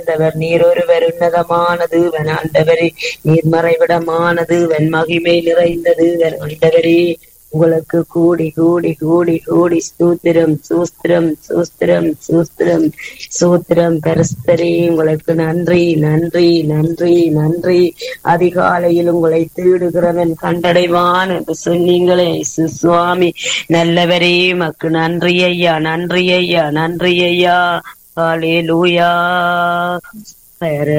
ஆண்டவர் நீர் ஒருவர் உன்னதமானது வன் ஆண்டவரே நீர் மறைவிடமானது வன் மகிமை நிறைந்தது வன் ஆண்டவரே உங்களுக்கு கூடி கூடி கூடி கூடி ஸ்தூத்திரம் சூஸ்திரம் சூஸ்திரம் சூஸ்திரம் சூத்திரம் பெருஸ்தரே உங்களுக்கு நன்றி நன்றி நன்றி நன்றி அதிகாலையில் உங்களை தேடுகிறவன் கண்டடைவான் என்று சொன்னீங்களே இயேசு சுவாமி நல்லவரே மக்கு நன்றி ஐயா நன்றி ஐயா நன்றி ஐயா ஹalleluya